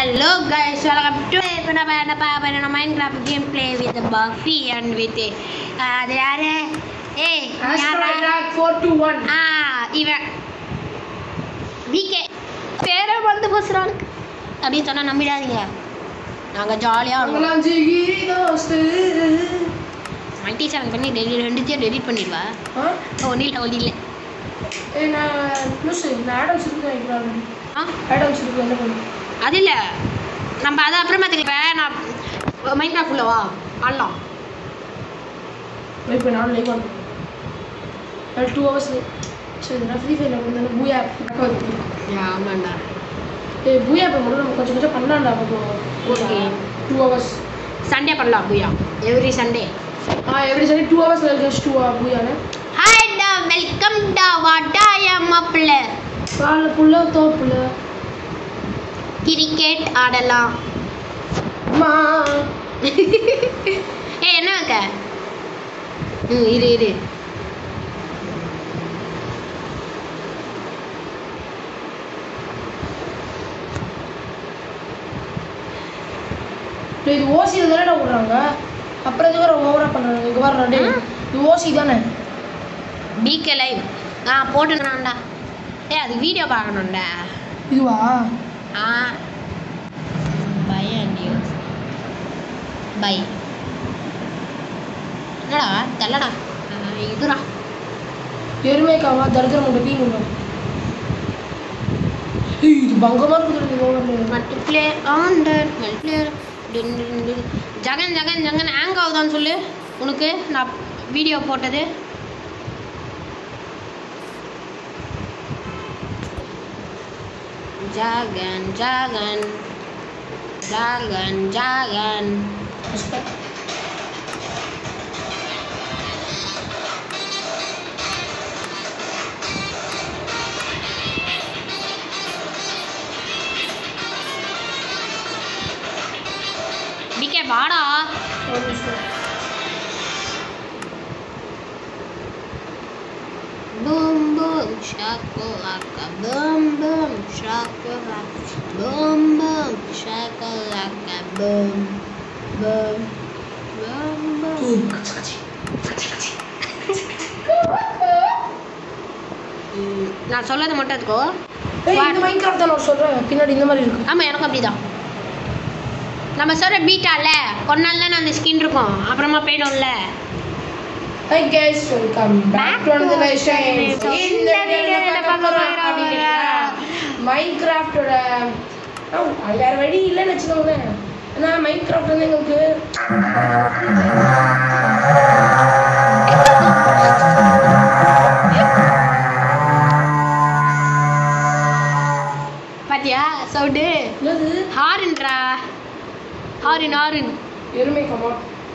Hello guys, welcome to இப்போ நம்ம என்ன பார்க்க போறோம் Minecraft game play with பஃபி அண்ட் வித் அது யாரு ஏய் யாரா ஆ இவன் விகே பேரை வந்து பேசுறான் அப்படின்னு சொன்னா நம்பிடாதீங்க நாங்கள் ஜாலியாக மல்டி சேனல் பண்ணி டெலி ரெண்டுத்தையும் டெலிட் பண்ணிடுவா ஒன்றும் இல்லை ஒன்றும் இல்லை ஆ அது இல்லை நம்ம அதை அப்புறமா தெரியும் நான் மைண்ட் கிராஃப்ட் உள்ள வா ஆடலாம் டூ ஹவர்ஸ் சரி நான் ஃப்ரீ ஃபயரில் வந்து பூயா ஆமாண்டா ஏய் பூயா இப்போ மட்டும் நம்ம கொஞ்சம் கொஞ்சம் பண்ணலாம்டா Okay. டூ ஹவர்ஸ் சண்டே பண்ணலாம் booyah every Sunday ah every Sunday two hours just two பூயால ஹாய்டா வெல்கம் டா வாடா என் மாப்பிள்ள பாலுக்குள்ள தோப்புல கிரிக்கெட் ஆடலாம் அம்மா ஏய் என்ன வைக்க ம் இரு இரு டேய், இது ஓசியில் தானே விடுறாங்க அப்புறம் எதுக்கு ஓவரா பண்ணுறாங்க இங்கே வர டேய் ஆ? இது ஓசி தானே பிகே லைவ் ஆ போட்டுக்கலாம்டா ஏய் அது வீடியோ பார்க்கணும்டா இதுவா ஆ பை அண்ட் யூஸ் பை என்னடா தெல்லடா ஆ, இதுடா எருமைக்காவா தரித்திர முட்டை தீ முட்டை ஏய், இது பங்கமாக இருக்குது ஓவரில் multiplayer on multiplayer Jagan Jagan Jagan hang ஆகுதான்னு சொல்லு உனக்கு நான் வீடியோ போட்டது ஜகன் ஜகன் ஜகன் ஜகன் டிகே வாடா ஒரு நிமிஷம் Boom boom shakalaka boom boom shakalaka boom boom shakalaka boom boom boom boom ம், நான் சொல்லது மட்டும் இருக்கோ ஏய் இந்த மைண்ட் கிராஃப்ட் தான் நான் சொல்கிறேன் பின்னாடி இந்த மாதிரி இருக்கு ஆமாம் எனக்கும் அப்படிதான் நம்ம சொல்கிற பீட்டால கொஞ்ச நாள் தானே அந்த ஸ்கின் இருக்கும் அப்புறமா போயிடும்ல Hi guys, welcome back to another nice time. So, இந்த இந்த video video என்ன என்ன பார்க்க போறோம் பார்க்க அப்படின்னு போறோம்? கேட்டீங்கன்னா, மைன்கிராஃப்டோட ஆ, வேற வழி இல்லைன்னு வச்சுக்கோங்களேன் ஏன்னா மைன்கிராஃப்ட் வந்து எங்களுக்கு பாத்தியா சவுண்டு என்னது ஹாரின்ரா ஹாரின் ஹாரின் எருமை கமா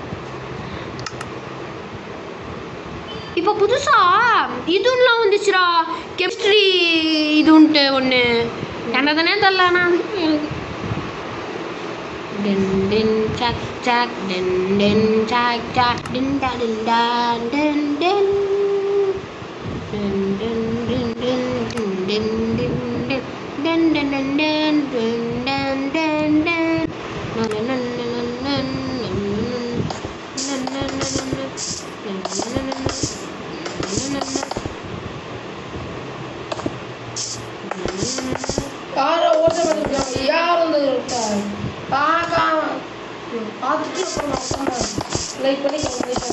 இப்போ புதுசா இதுலாம் வந்துச்சுடா கெமிஸ்ட்ரி இதுன்ட்டு ஒன்று என்ன தானே தெரியலண்ணா டின் டின் சாக் சாக் டின் டின் சாக் சாக் டின் டா டின் டா டின் டின் டின் டின் டின் டின் டின் டின் டின் டின் டின் டின் டின் டின் டின் டின் டின் நன் நன் நன் நன் நன் நன் நன் நன் யாரை ஓட்ட பண்ணிருக்காங்க யார் வந்து பார்க்காம பார்த்துட்டு அப்புறம் லைக் பண்ணி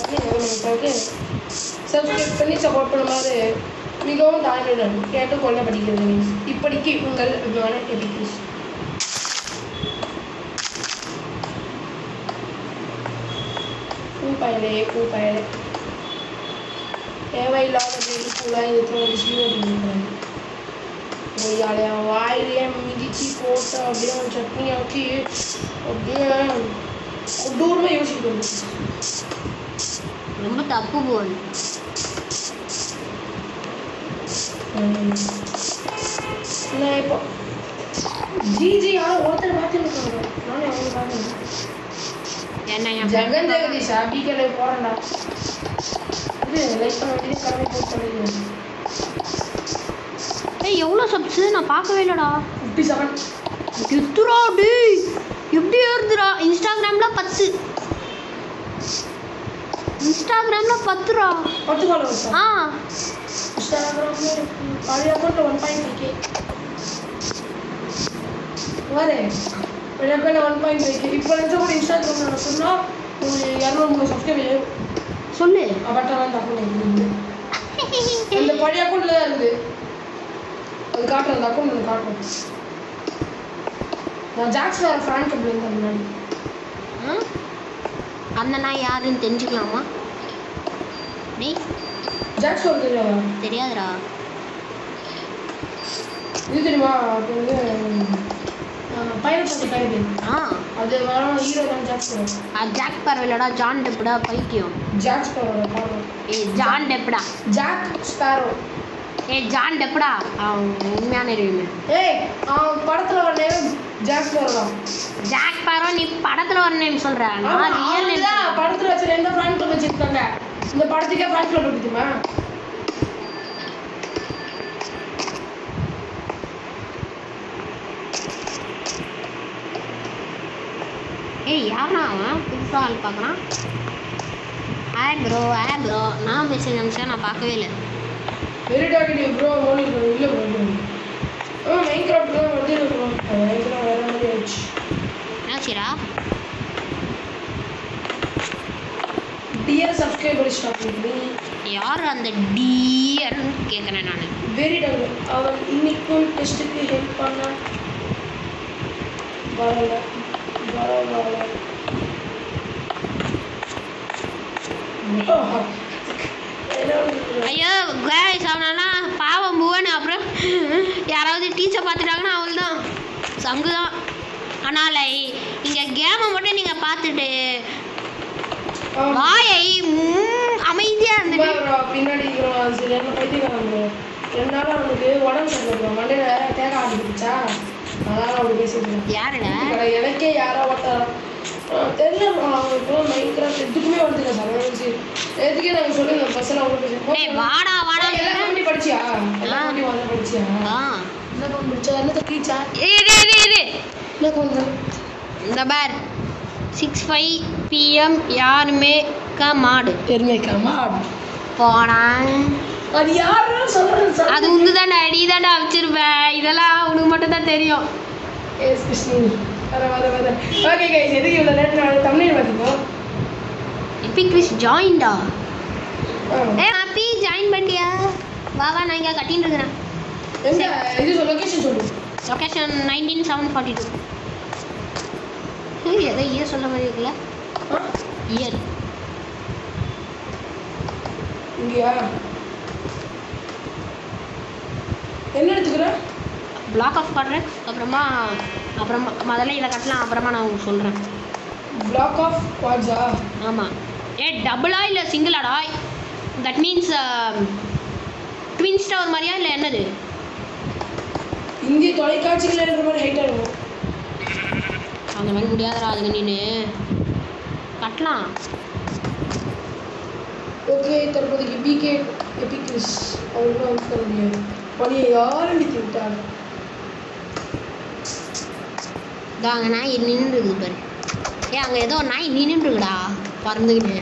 சப்ஸ்கிரைப் பண்ணி சப்போர்ட் பண்ணுமாறு மிகவும் தாழ்மையுடன் கேட்டுக்கொள்ளப்படுகிறது இப்படிக்கு உங்கள் அபிமான எபிகிஸ் பூ பயலே பூ பயலே தேவையில்லாத பேரு பூலாம் இருக்கிற விஷயம் அப்படின்னு பொய்யாலே அவன் வாயிலே மிதிச்சு போட்டு அப்படியே அவன் சட்னி ஆக்கி அப்படியே கொடூரமாக யோசிக்கணும் ரொம்ப தப்பு போல் இல்லை இப்போ ஜிஜி ஆனால் ஒருத்தர் பார்த்துருக்காங்க நானே அவங்க பார்க்கணும் என்ன என் ஜெகன் ஜெகதீஷ் அபிக்கலை போகிறேன்டா இது லைக் பண்ண வேண்டியது கடமை போட்டு பண்ணிடுவேன் ஏய் எவ்வளோ சப்ஸு நான் பார்க்கவே இல்லைடா ஃபிஃப்டி செவன் எத்துரா டேய் எப்படி ஏறுதுடா இன்ஸ்டாகிராமில் பத்து இன்ஸ்டாகிராமில் பத்துரா பத்து ஃபாலோவர்ஸ் ஆ இன்ஸ்டாகிராம்ல பழைய அக்கௌண்ட்ல ஒன் பாயிண்ட் கே வரே பழைய அக்கௌண்ட்ல ஒன் பாயிண்ட் கே இப்போ நினச்சா கூட இன்ஸ்டாகிராம்ல நான் சொன்னா ஒரு இரநூறு மூணு சப்ஸ்கிரைபர் சொல்லு அவட்ட வந்து அக்கௌண்ட் இருக்குது அந்த பழைய அக்கௌண்ட்ல தான் இருக்குது அது காட்டுறேன் அந்த அக்கௌண்ட் நான் காட்டுறேன் நான் ஜாக்ஸ் வேற ஃப்ரான் கப்பில் இருந்தேன் முன்னாடி ஆ? அந்த நாய் யாருன்னு தெரிஞ்சுக்கலாமா டேய் ஜாக்ஸ் ஒரு தெரியாதா தெரியாதுடா இது தெரியுமா அது வந்து பைரட்ஸ் கைடு ஆ அது வர ஹீரோ தான் ஜாக்ஸ் அது ஜாக் பரவாயில்லடா ஜான் டெப்புடா பைத்தியம் ஜாக் ஸ்பேரோ பாருங்க ஏய் ஜான் டெப்புடா ஜாக் ஸ்பேரோ ஏய் ஜான் டெப்புடா அவன் உண்மையான அறிவுமே ஏய் அவன் படத்துல வர நேரம் ஜாக் ஸ்பேரோ தான் ஜாக் பாரோ நீ படத்துல ஒரு நேம் சொல்ற நான் ரியல் நேம் தான் படத்துல வச்சு ரெண்டு ஃபேன் கிளப் வச்சிருக்காங்க இந்த படத்துக்கே ஃபேன் கிளப் இருக்குமா ஏய் யாரா அவன் புதுசாக ஆள் பார்க்குறான் ஆய் ப்ரோ ஆய் ப்ரோ நான் மெசேஜ் அனுப்பிச்சா நான் பார்க்கவே இல்லை வெரி டாக்கெட்டிவ் ப்ரோ மோனி ப்ரோ இல்லை ப்ரோ ஆ மைண்ட் கிராஃப்ட் தான் வந்து ப்ரோ மைண்ட் கிராஃப்ட் வேற மாதிரி ஆயிடுச்சு என்னாச்சுடா டியர் சப்ஸ்கிரைபர் ஸ்டாப் பண்ணி யார் அந்த டியர்னு கேட்குறேன் நான் வெரி டாக்கெட் அவன் இன்னைக்கும் டெஸ்ட்டுக்கு ஹெல்ப் பண்ண வரல வரல ஐயோ கேஸ் அவனா பாவம் புவன் அப்புறம் யாராவது டீச்சர் பார்த்துட்டாங்கன்னா அவள் தான் சங்கு தான் ஆனால் இங்கே கேமை மட்டும் நீங்கள் பார்த்துட்டு வாயை ம், அமைதியா இருந்துட்டு பின்னாடி இருக்கிறோம் அது சரியான பைத்தியக்காரன் bro. ரெண்டு நாள் அவனுக்கு உடம்பு சரியில்லை மண்டையில தேக ஆரம்பிச்சா அதனால அவனுக்கு பேசிட்டு யாருடா இருக்கேன் எனக்கே யாரோ ஒருத்தர் அஹ் தெரியல bro, அவனுக்கு மைண்ட் கிராஃப்ட் எதுக்குமே வருதுங்க சார் நினைச்சு எதுக்கே நாங்கள் சொல்லுங்க பஸ்ஸில் அவங்க டேய் வாடா வாடா எல்லா கம்பெனி படிச்சியா எல்லா கம்பெனி வந்து படிச்சியா ஆ என்ன கம்பெனி படிச்சா என்ன தக்கிச்சா இரு இரு இரு என்ன கொஞ்சம் இந்த பார் சிக்ஸ் ஃபைவ் பிஎம் யாருமே க மாடு எருமைக்காமா போனான் அது யாருன்னு சொல்றேன் சார் அது உந்து தாண்டா நீ தாண்டா வச்சிருப்ப இதெல்லாம் உனக்கு மட்டும் தான் தெரியும் எஸ் கிருஷ்ணி வர வர வர ஓகே கைஸ் எதுக்கு இவ்வளோ நேரம் நான் தமிழ் பார்த்துக்கோம் எப்பி கிறிஸ் ஜாயின்டா ஆ. ஏ ஹாப்பி ஜாயின் பண்ணியா வா வா நான் இங்கே கட்டின்னு இருக்கிறேன் எங்க இது சொல்லு லொகேஷன் சொல்லு location nineteen seven forty two ஏதோ இயர் சொல்ல மாதிரி இருக்குல்ல ஆ, இயர் இங்கயா என்ன எடுத்துக்கிற பிளாக் ஆஃப் கான்ட்ராக்ட்ஸ் அப்புறமா அப்புறமா முதல்ல இதை கட்டலாம் அப்புறமா நான் உங்களுக்கு சொல்கிறேன் பிளாக் ஆஃப் குவாட்ஸா ஆமாம் ஏ டபுளா இல்லை சிங்கிளாடா தட் மீன்ஸ் ட்வின் ஸ்டவர் மாதிரியா இல்லை என்னது இந்திய தொலைக்காட்சிகள் இருக்கிற மாதிரி ஹைட்டாக இருக்கும் அந்த மாதிரி முடியாதுடா அதுக்கு நீனு கட்டலாம் ஓகே தற்போதைக்கு பிகே எபிக்ரிஸ் அவங்களுக்கு வந்து தர முடியாது பணியை ஆரம்பித்து விட்டார் இதோ அங்கே நாய் நின்றுருக்குது பாரு ஏ அங்கே ஏதோ ஒரு நாய் நின்றுருக்குடா பறந்துக்கிட்டு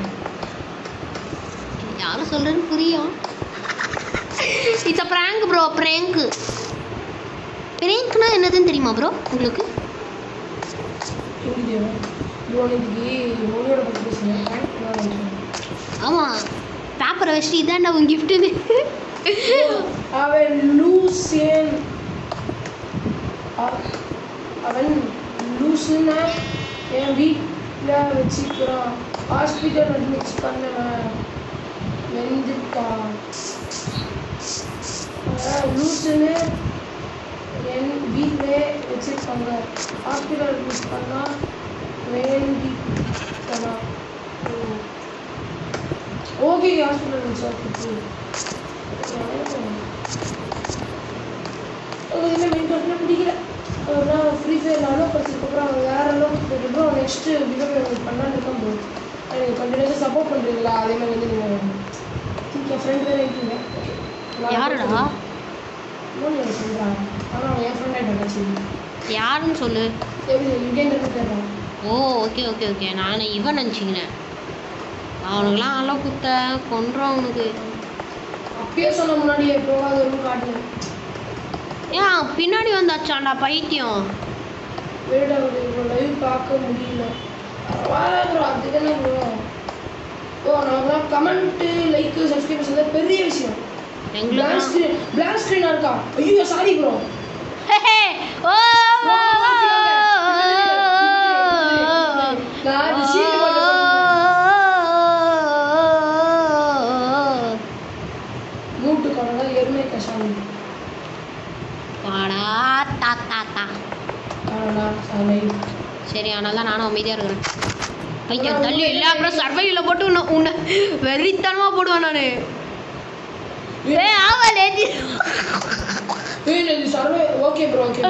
யாரும் சொல்கிறேன்னு புரியும் இட்ஸ் அ ப்ராங்க் ப்ரோ ப்ராங்க்கு ப்ராங்க்னா என்னதுன்னு தெரியுமா ப்ரோ உங்களுக்கு எப்படி தெரியும் இவனுக்கு மொழியோட பற்றி பேசுகிறேன் ஆமாம் பேப்பரை வச்சுட்டு இதாண்டா உன் கிஃப்ட்டுன்னு அவன் லூசேன் அ- அவன் லூசுன்னா என் வீட்டில் வச்சுக்கிறான் ஹாஸ்பிட்டல் அட்மிட் பண்ணவன் வெந்துட்டா அதான் லூசுன்னு என் வீட்டிலே வச்சிருக்காங்க ஹாஸ்பிட்டல் அட்மிட் பண்ணால் வேண்டிட்டனா ஓகே ஹாஸ்பிட்டல் சார் இதில் மெயின் பண்ண பிடிக்கல அப்புறம் ஃப்ரீ ஃபயர் அலோவ் பண்ணதுக்கப்புறம் அவங்க வேறு அலோவ் பண்ணிட்டுருக்கோம் நெக்ஸ்ட்டு பிகப் உங்களுக்கு பண்ணான்னு இருக்கும் போது எனக்கு கண்டினியூஸாக சப்போர்ட் பண்ணுறீங்களா அதே மாதிரி வந்து நீங்கள் திங்க் என் ஃப்ரெண்ட் வேறு இருக்கீங்க யாருடா மூணு எனக்கு சொல்கிறாங்க ஆனால் அவன் என் ஃப்ரெண்ட் ஆகிட்டான் சரி யாருன்னு சொல்லு எப்படி யுகேந்திரன் பேர் ஓ ஓகே ஓகே ஓகே நான் இவன் நினச்சிக்கினேன் அவனுக்குலாம் அலோ குத்த கொன்றோம் அவனுக்கு அப்பயே சொன்ன முன்னாடி எப்போ அது ஒன்றும் காட்டல ஏன் பின்னாடி வந்தாச்சாண்டா பைத்தியம் வீடு அவர் இவ்வளோ லைவ் பார்க்க முடியல பரவாயில்ல ப்ரோ அதுக்கு என்ன ப்ரோ ஓ நமக்குலாம் கமெண்ட்டு லைக்கு சப்ஸ்கிரைபர்ஸ் வந்து பெரிய விஷயம் பிளாக் எங்களுக்கு ஸ்க்ரீன் பிளாக் ஸ்க்ரீனாக இருக்கா ஐயோ சாரி ப்ரோ ஓ நான் அது சீட்டு போட்டு மூட்டு கொண்டா எருமை கஷாயம் வாடா தா தா தா காரணா சாலை சரி அதனால தான் நானும் அமைதியாக இருக்கிறேன் பையன் தள்ளி இல்லை அப்புறம் சர்வையில் போட்டு உன்னை உன்னை வெறித்தனமாக போடுவேன் நான் ஏ ஆவா லேஜி ஏய் இது சர்வே ஓகே ப்ரோ ஓகே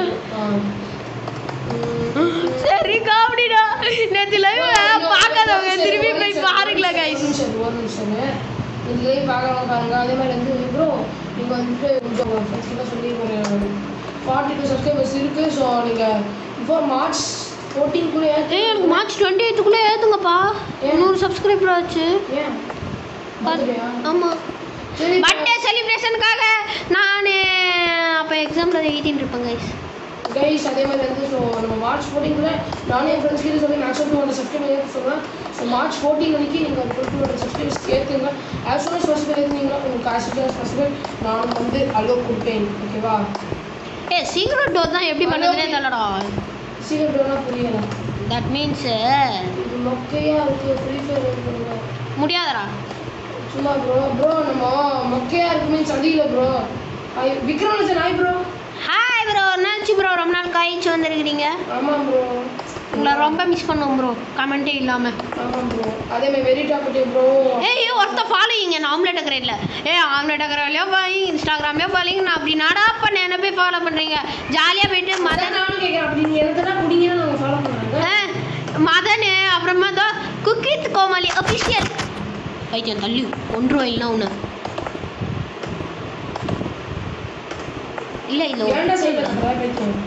சரி காமெடிடா நேற்று லைவ் பார்க்காதவங்க திரும்பி போய் பாருங்களேன் ஒரு கைஸ் நிமிஷம் ஒரு நிமிஷம் இந்த லைவ் பார்க்கறவங்க பாருங்க அதே மாதிரி வந்து ப்ரோ நீங்கள் வந்துட்டு கொஞ்சம் ஃப்ரெண்ட்ஸ் கிட்ட சொல்லி ஒரு ஃபார்ட்டி டூ சப்ஸ்கிரைபர்ஸ் இருக்குது ஸோ நீங்கள் இப்போ மார்ச் ஃபோர்டீன்குள்ளே ஏய் எனக்கு மார்ச் டுவெண்ட்டி எயித்துக்குள்ளே ஏற்றுங்கப்பா நூறு சப்ஸ்கிரைபர் ஆச்சு ஏன் பார்த்துறியா ஆமாம் சரி பர்த்டே செலிப்ரேஷனுக்காக நான் அப்போ எக்ஸாமில் எழுதிட்டு இருப்பேன் கைஸ் கைஸ் அதே மாதிரி வந்து ஸோ நம்ம மார்ச் ஃபோர்டீன்குள்ளே நானே என் ஃப்ரெண்ட்ஸ் கிட்ட சொல்லி மேக்ஸிமம் டூ ஹண்ட்ரட் சப்ஸ்கிரைபர் ஏற்ற சொல்லுவேன் ஸோ மார்ச் ஃபோர்டீன் அன்னைக்கு நீங்கள் டூ டூ ஹண்ட்ரட் சப்ஸ்கிரைபர்ஸ் ஏற்றுங்க ஆஸ் சூன் அஸ் பாசிபிள் ஏற்றுனீங்கன்னா உங்களுக்கு ஆஸ் சூன் அஸ் பாசிபிள் நான் வந்து அலோ கொடுப்பேன் ஓகேவா ஏ சீக்ரெட் டோர் தான் எப்படி பண்ணுறதுனே தெரியலடா சீக்கிரம் டோனா புரியல தட் மீன்ஸ் இது மொக்கையாக இருக்குது ஃப்ரீ ஃபயர் பண்ணுங்க முடியாதடா சும்மா ப்ரோ ப்ரோ நம்ம மொக்கையாக இருக்கு மீன்ஸ் அதிகல ப்ரோ ஐ Vikram hi bro hi bro என்னாச்சு ப்ரோ ரொம்ப நாள் கழிச்சு வந்திருக்கிறீங்க ஆமாம் ப்ரோ உங்களை ரொம்ப மிஸ் பண்ணோம் ப்ரோ கமெண்ட்டே இல்லாமல் ஆமாம் ப்ரோ அதே மாதிரி வெரி டாக்கட்டிவ் ப்ரோ ஏய் ஒருத்த ஃபாலோயிங் என்ன ஆம்லெட் அக்கறையில் ஏ ஆம்லெட் அக்கறையிலையோ ஃபாலோயிங் இன்ஸ்டாகிராம்லையோ ஃபாலோயிங் நான் அப்படி நாடா பண்ண என்ன போய் ஃபாலோ பண்ணுறீங்க ஜாலியாக போயிட்டு அதான் மதன் நானும் கேட்குறேன் அப்படி நீங்கள் எதுனா குடிங்கன்னா நாங்கள் ஃபாலோ பண்ணுறாங்க ஆ, மதன் அப்புறமா தான் குக்கித் கோமாளி அஃபிஷியல் பைத்தியம் தள்ளி ஒன்று இல்லை ஒன்று இல்லை இல்லை ஏன்டா சைட் பைத்தியம்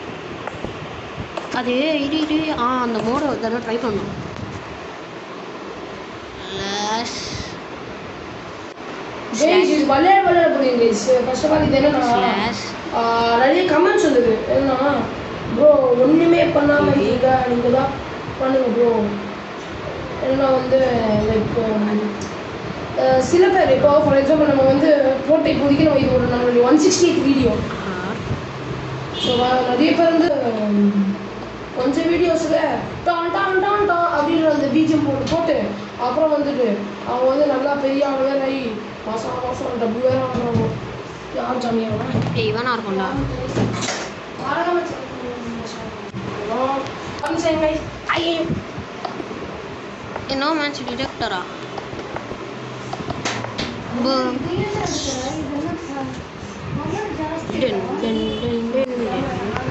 அது இரு இரு ஆ அந்த மோடை ஒரு தடவை ட்ரை பண்ணோம் Slash. கைஸ் இது விளையாட விளையாட புரியும் கைஸ் ஃபர்ஸ்ட் ஆஃப் ஆல் இது என்னன்னா Slash. ஆஹ், நிறைய கமெண்ட்ஸ் வந்தது என்னன்னா ப்ரோ ஒன்றுமே பண்ணாமல் இருக்கீங்க நீங்கள் தான் பண்ணுங்க ப்ரோ ஏன்னா வந்து லைக் சில பேர் இப்போ ஃபார் எக்ஸாம்பிள் நம்ம வந்து போட்ட இப்போதைக்கு நம்ம இது ஒரு நம்மளுடைய ஒன் சிக்ஸ்டி எயிட் வீடியோ ஆ. ஸோ நிறைய பேர் வந்து உம், கொஞ்சம் வீடியோஸில் டான் டான் டான் டான் அப்படின்ற அந்த பீஜம் போட்டு போட்டு அப்புறம் வந்துட்டு அவங்க வந்து நல்லா பெரிய ஆள் வேற ஆகி மாதம் மாதம் டப்பு வேற வாங்குறாங்க யார் ஜாமியா ஏய் இவனா இருக்கும்டா நோ மேட்ச் டிடெக்டரா Boom. Dun, dun, dun, dun, dun.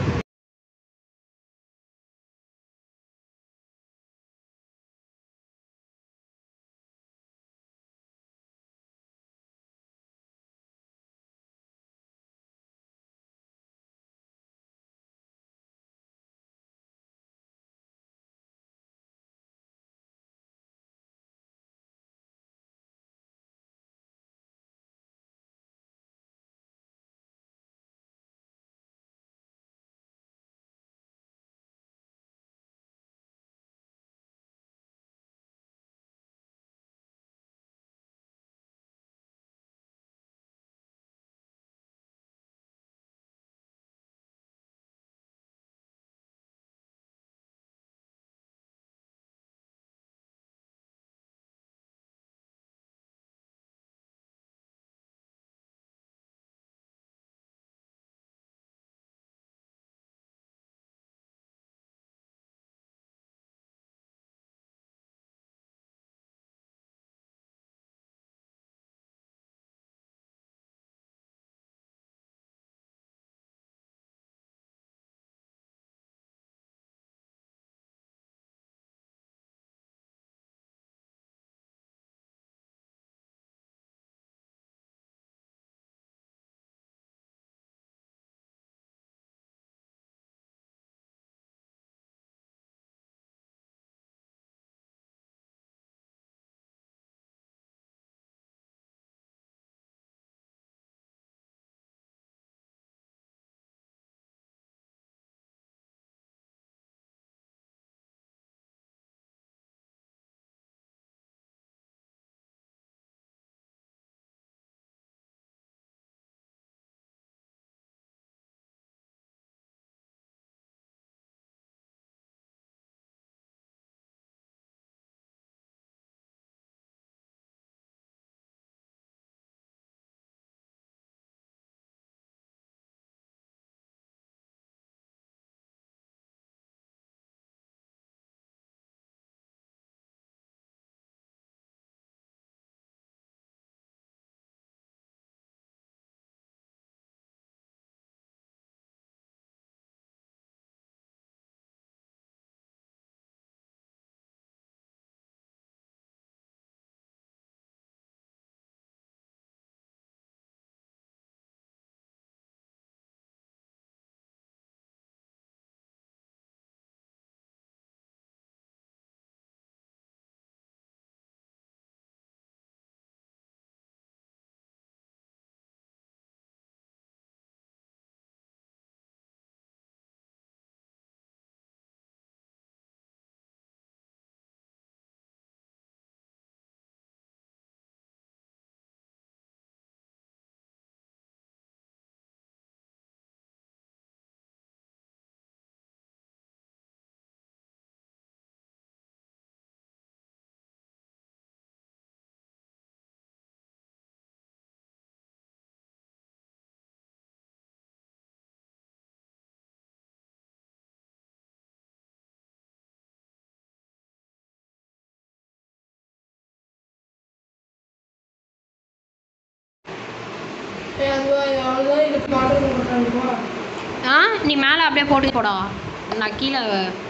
அவ்வளோதான் இதுக்கு ஆர்டர் பண்ணுறாங்க ஆ நீ மேலே அப்படியே போட்டு போடா நான் கீழே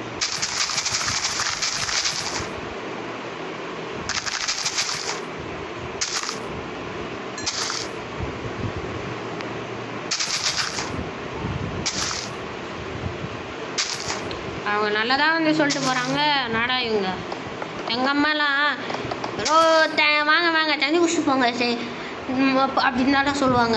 அவங்க நல்லதாக வந்து சொல்லிட்டு போகிறாங்க நாடா இவங்க எங்கள் அம்மாலாம் ஓ த வாங்க வாங்க தண்ணி குடிச்சிட்டு போங்க சரி ம், அப்ப- அப்படின்னு தான் சொல்லுவாங்க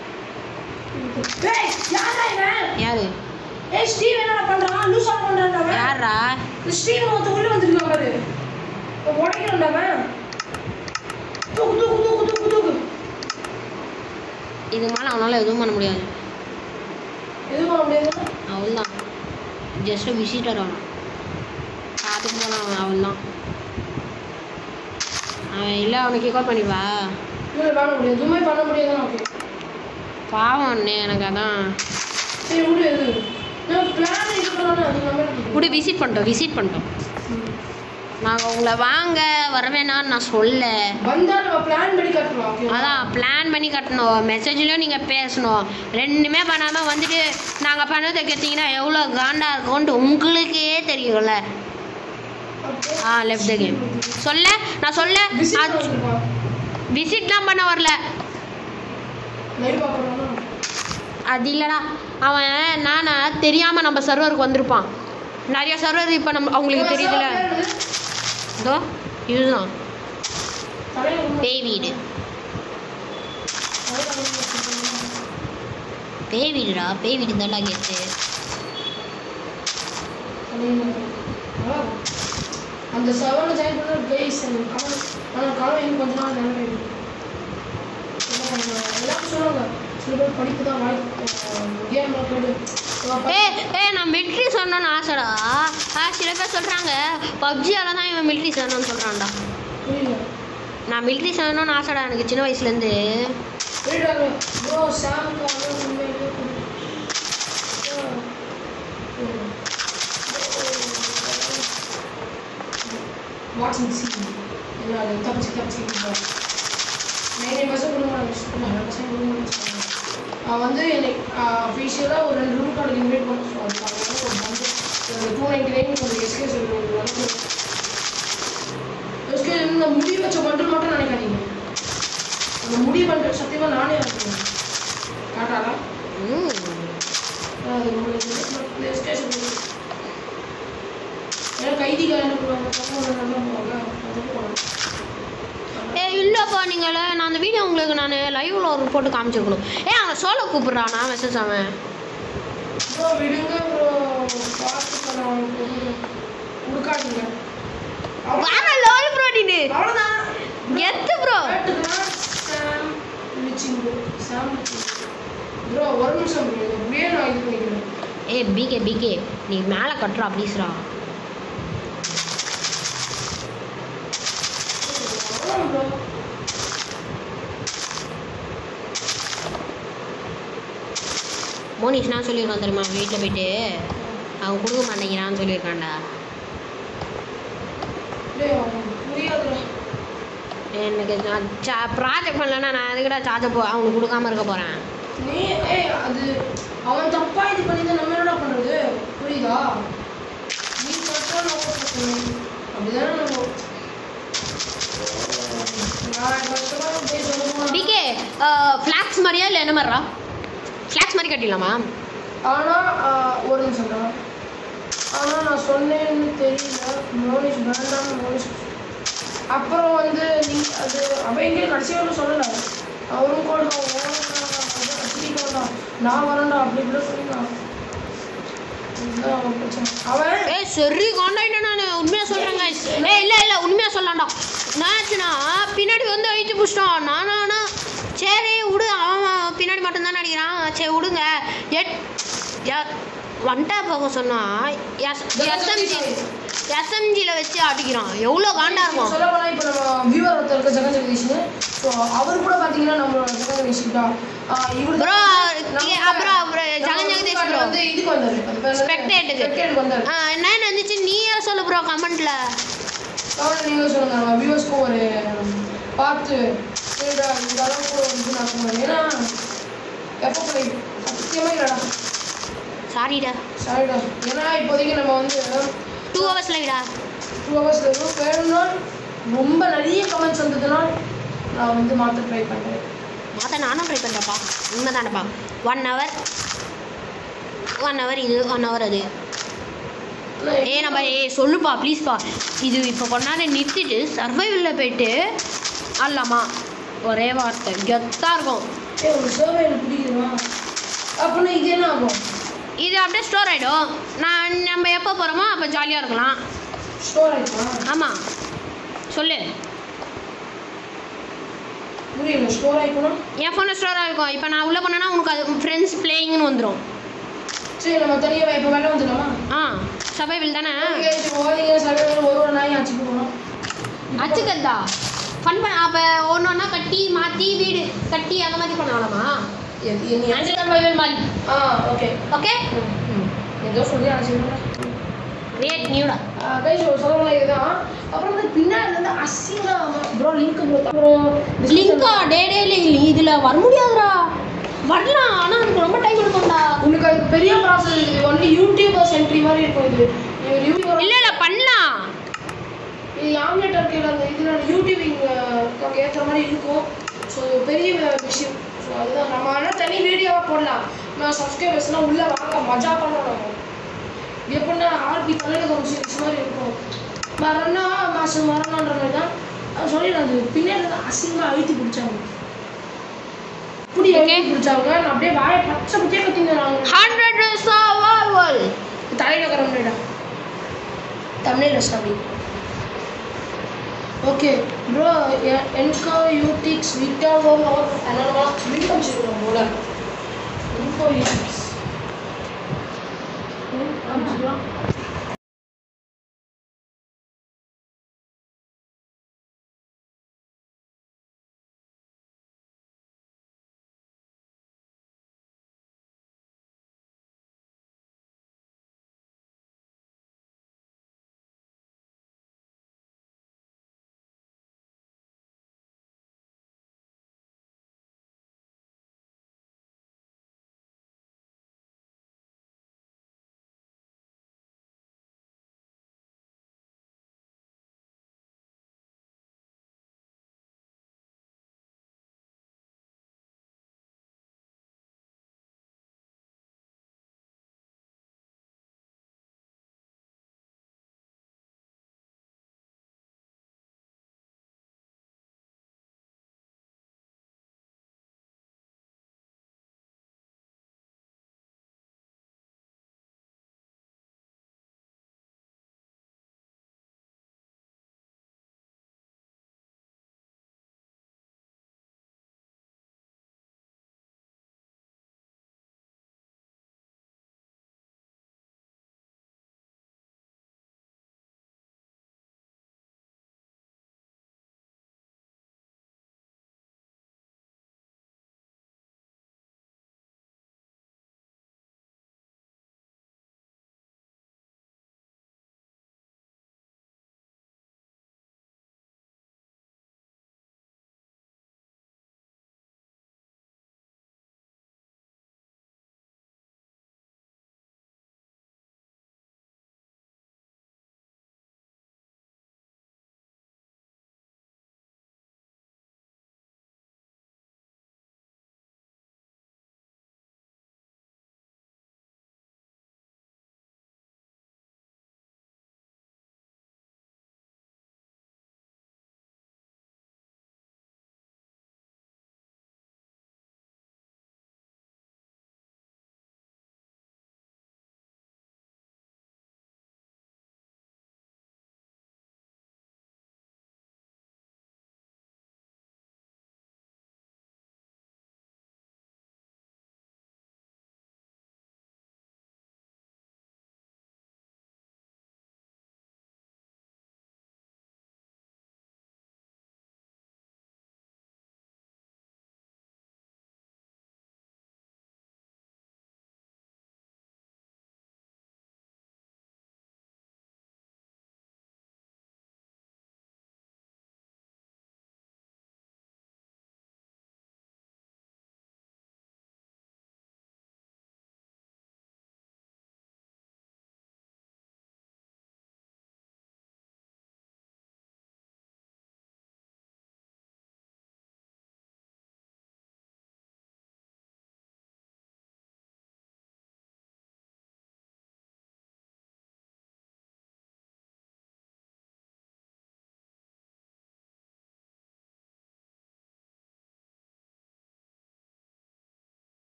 ஏய் யாரா இவன் யாரு ஏய் ஸ்டீவ் என்னடா பண்றான் லூசா பண்றான்டா அவன் யாரா இந்த ஸ்டீவ் ஒருத்த உள்ள வந்திருக்கான் பாரு உடைக்கிறான்டா அவன் தூக்கு தூக்கு தூக்கு தூக்கு தூக்கு இதுக்கு மேலே அவனால் எதுவும் பண்ண முடியாது எதுவும் பண்ண முடியாது அவள்தான் ஜஸ்ட் விசிட்டர் அவன் பார்த்துட்டு போனான் அவன் அவள்தான் அவன் இல்லை அவனை கிக் பண்ணிடுவா இல்லை பண்ண முடியாது எதுவுமே பண்ண முடியாது ஓகே பாவம் அண்ணே எனக்கு அதான் சரி விடு எது நான் பிளான் இது பண்ணணும் அது நம்ம இப்படி விசிட் பண்ணிட்டோம் விசிட் பண்ணிட்டோம் நாங்கள் உங்களை வாங்க வரவேணான்னு நான் சொல்ல வந்தா நம்ம பிளான் பண்ணி கட்டலாம் ஓகே அதான் பிளான் பண்ணி கட்டணும் மெசேஜ்லேயும் நீங்கள் பேசணும் ரெண்டுமே பண்ணாமல் வந்துட்டு நாங்கள் பண்ணதை கேட்டிங்கன்னா எவ்வளோ காண்டா இருக்கும்ன்ட்டு உங்களுக்கே தெரியும்ல ஆ லெஃப்ட் கேம் சொல்ல நான் சொல்ல விசிட்லாம் பண்ண வரல லைவ் பார்க்கறோம்னா அது இல்லைடா அவன் நானா தெரியாமல் நம்ம சர்வருக்கு வந்திருப்பான் நிறைய சர்வர் இப்போ நம்ம அவங்களுக்கு தெரியுதுல இதோ இதுதான் பேய் வீடு பேய் வீடுடா பேய் வீடு தான்டா கேட்டு அந்த செவன் ஜாயின் பண்ண பிளேஸ் கமல் ஆனால் கமல் இன்னும் கொஞ்ச நாள் நிலைமை இருக்கு என்ன பண்ணுவாங்க? எல்லாரும் சொல்லுவாங்க சில பேர் படிப்பு தான் வாய்ப்பு கேம் போட்டு ஏ ஏ நான் மிலிட்ரி சொன்னோன்னு ஆசைடா ஆ சில பேர் சொல்கிறாங்க பப்ஜியால தான் இவன் மிலிட்ரி சேரணும்னு சொல்கிறான்டா புரியல நான் மிலிட்ரி சேரணும்னு ஆசைடா எனக்கு சின்ன வயசுலேருந்து புரியுதாங்க ப்ரோ சாமுக்கு அவன் உண்மையிலேயே வாட்சிங் சி என்ன தப்பிச்சு தப்பிச்சு நைன்டி பர்சன்ட் கொடுங்க ஹண்ட்ரட் பர்சன்ட் கொடுங்க அவன் வந்து எனக்கு அஃபீஷியலாக ஒரு ரெண்டு ரூம் கார்டு இன்வைட் பண்ண சொல்லுவாங்க ஒரு பந்து ஒரு டூ நைன்டி நைன் ஒரு எஸ்கே சொல்லுவாங்க எஸ்கே இந்த முடி வச்ச பண்டில் மட்டும் நினைக்காதீங்க அந்த முடி பண்டில் சத்தியமாக நானே இருக்கேன் காட்டாடா ம் அது உங்களுக்கு எஸ்கே சொல்லுவாங்க ஏன்னா கைதிக்கார என்ன பண்ணுவாங்க கம்மு நல்லா போவாங்க அதுக்கு போனாங்க ஏ இல்லைப்பா நீங்கள் நான் அந்த வீடியோ உங்களுக்கு நான் லைவில் ஒரு போட்டு காமிச்சிருக்கணும் ஏ அவன் சோலோ கூப்பிட்றானா மெசேஜ் அவன் ப்ரோ விடுங்க ப்ரோ பார்த்து நான் கொடுக்காதீங்க வேற லோல் ப்ரோ நீனு அவ்வளோதான் எத்து ப்ரோ கேட்டுக்கலாம் சாம் லிச்சிங் ப்ரோ சாம் ப்ரோ ஒரு நிமிஷம் ப்ரோ இது அப்படியே நான் இது பண்ணிக்கிறேன் ஏ பிகே பிகே நீ மேலே கட்டுறா ப்ளீஸ்ரா அவ்வளோ ப்ரோ மோனிஷ் நான் சொல்லியிருக்கான் தெரியுமா வீட்டில் போயிட்டு அவன் கொடுக்க மாட்டேங்கிறான்னு சொல்லியிருக்கான்டா டேய் புரியாதுடா எனக்கு நான் ப்ராஜெக்ட் பண்ணலன்னா நான் எதுக்கிட்ட சார்ஜ் போ அவனுக்கு கொடுக்காம இருக்க போகிறேன் நீ ஏய் அது அவன் தப்பா இது பண்ணி தான் நம்ம என்னடா பண்றது புரியுதா நீ கரெக்டாக நான் பண்ணணும் அப்படிதானே நம்ம நான் கஷ்டமாக போய் சொல்லுவோம் பிகே ஃப்ளாக்ஸ் மாதிரியா இல்லை என்ன மாதிரிடா ஃப்ளாக்ஸ் மாதிரி கட்டிடலாமா ஆனால் ஒரு நிமிஷம் தான் ஆனால் நான் சொன்னேன்னு தெரியல மோனிஷ் வேண்டாம் மோனிஷ் அப்புறம் வந்து நீ அது அவன் எங்கேயும் கடைசி வரைக்கும் சொல்லலை அவரும் கூட கட்டிக்கலாம் நான் வரேன்டா அப்படி இப்படி சொல்லிக்கலாம் இதுதான் அவன் பிரச்சனை அவன் ஏய் சரி காண்டாயிட்டேன் நான் உண்மையாக சொல்கிறேங்க ஏய் இல்லை இல்லை உண்மையாக சொல்லலாம்டா என்னாச்சுன்னா பின்னாடி வந்து அழிச்சு பிடிச்சிட்டான் நானா சரி விடு அவன் பின்னாடி மட்டும்தான் நடிக்கிறான் சரி விடுங்க எட் ய- வந்துட்டா போக சொன்னா எஸ் எஸ்எம்ஜி எஸ்எம்ஜியில் வச்சு அடிக்கிறான் எவ்வளோ காண்டா இருக்கும் சொல்ல போனால் இப்போ நம்ம வியூவர் ஒருத்தர் இருக்க ஜெகன் ஜெகதீஷ்னு ஸோ அவர் கூட பார்த்தீங்கன்னா நம்மளோட ஜெகன் ஜெகதீஷ் தான் இவர் ப்ரோ அப்புறம் அப்புறம் ஜெகன் ஜெகதீஷ் ப்ரோ வந்து இதுக்கு வந்தாரு அது பேர் Spectate-க்கு. ஸ்பெக்டேட்டுக்கு வந்தாரு என்ன இருந்துச்சு நீயே சொல்லு ப்ரோ கமெண்ட்ல கவலை நீங்கள் சொல்லுங்க நம்ம வியூவர்ஸ்க்கும் ஒரு பார்த்து சரிடா இந்த அளவுக்கு ஒரு இது நடக்கும் ஏன்னா சத்தியமா இல்லடா சாரிடா சாரிடா ஏன்னா இப்போதைக்கு நம்ம வந்து டூ ஹவர்ஸில் விடா டூ ஹவர்ஸ்ல இருக்கும் வேணும்னா ரொம்ப நிறைய கமெண்ட்ஸ் வந்ததுன்னா நான் வந்து மாற்ற ட்ரை பண்ணுறேன் மாற்ற நானும் ட்ரை பண்ணுறப்பா உண்மை தானப்பா ஒன் ஹவர் ஒன் ஹவர் இது ஒன் ஹவர் அது ஏ நம்ம ஏ சொல்லுப்பா ப்ளீஸ்ப்பா இது இப்போ கொண்டாந்து நிறுத்திட்டு சர்வைவலில் போயிட்டு ஆடலாமா ஒரே வார்த்தை கெத்தாக இருக்கும் ஏ ஒரு சர்வே எனக்கு பிடிக்குமா அப்படின்னா இது என்ன ஆகும் இது அப்படியே ஸ்டோர் ஆகிடும் நான் நம்ம எப்போ போகிறோமோ அப்போ ஜாலியாக இருக்கலாம் ஸ்டோர் ஆயிடுமா ஆமாம் சொல்லு புரியல ஸ்டோர் ஆயிக்கணும் என் ஃபோனில் ஸ்டோர் ஆகிருக்கும் இப்போ நான் உள்ளே போனேன்னா உனக்கு அது ஃப்ரெண்ட்ஸ் பிளேயிங்னு வந்துடும் சரி நம்ம தனியாக இப்போ வெளில வந்துடலாமா ஆ சர்வைவல் தானே இப்போ ஓதிங்க சர்வே ஒரு ஒரு நாய் ஆச்சு போகணும் அச்சுக்கந்தா ஃபன் பண்ண அப்போ ஒன்று ஒன்றா கட்டி மாற்றி வீடு கட்டி அந்த மாதிரி பண்ணலாமா எது என்ன ஹண்ட்ரட் சர்வைவல் மாதிரி ஆ ஓகே ஓகே ஏதோ சொல்லி ஆச்சு கிரியேட் நியூடா கைஸ் சொல்லலாம் இதுதான் அப்புறம் வந்து பின்னாடி வந்து அசிங்கா ப்ரோ லிங்க் ப்ரோ அப்புறம் லிங்கா டே டே இதில் வர முடியாதுடா வரலாம் ஆனால் அதுக்கு ரொம்ப டைம் எடுக்கும்டா உங்களுக்கு அது பெரிய ப்ராசஸ் இருக்குது ஒன்லி யூடியூபர்ஸ் என்ட்ரி மாதிரி இருக்கும் இது இவர் யூடியூபர் இல்லை இல்லை பண்ணலாம் இது ஆம்லெட் இருக்கையில் அந்த இதில் யூடியூபிங் ஏற்றுற மாதிரி இருக்கும் ஸோ பெரிய விஷயம் ஸோ அதுதான் நம்ம ஆனால் தனி வீடியோவாக போடலாம் நான் சப்ஸ்கிரைபர்ஸ்லாம் உள்ளே வாங்க மஜா பண்ணணும் நம்ம எப்படின்னா ஆர்பி தலையில் ஒரு சீரிஸ் மாதிரி இருக்கும் மரணா மாதம் மரணன்ற மாதிரி தான் அது சொல்லி நான் அது பின்னாடி தான் அசிங்கமாக அழுத்தி பிடிச்சாங்க இப்படி Okay. அழுத்தி பிடிச்சாங்க நான் அப்படியே வாயை பச்சை பச்சையே கத்திங்க ஹண்ட்ரட் சர்வைவல் தலையில் கரண்டா தமிழில் வச்சு அப்படி ஓகே ப்ரோ என்கோ யூடிக்ஸ் விட்டாவோ என்னென்னவா லிங்க் அனுப்பிச்சிருக்கோம் போல என்கோ யூடிக்ஸ் அனுப்பிச்சிக்கலாம்